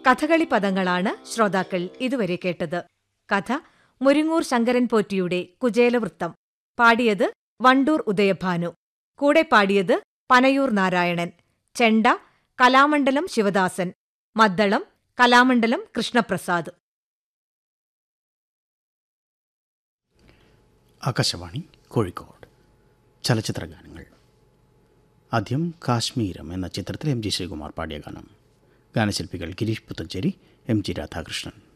കഥകളി പദങ്ങളാണ് ശ്രോതാക്കൾ ഇതുവരെ കേട്ടത് കഥ മുരിങ്ങൂർ ശങ്കരൻ പോറ്റിയുടെ കുചേലവൃത്തം പാടിയത് വണ്ടൂർ ഉദയഭാനു കൂടെ പാടിയത് പനയൂർ നാരായണൻ ചെണ്ട കലാമണ്ഡലം ശിവദാസൻ മദ്ദളം കലാമണ്ഡലം കൃഷ്ണപ്രസാദ് ആകാശവാണി കോഴിക്കോട് ചലച്ചിത്ര ഗാനങ്ങൾ ആദ്യം കാശ്മീരം എന്ന ചിത്രത്തിൽ എം ജി ശ്രീകുമാർ പാടിയ ഗാനം ഗാനശില്പികൾ ഗിരീഷ് പുത്തഞ്ചേരി എം ജി രാധാകൃഷ്ണൻ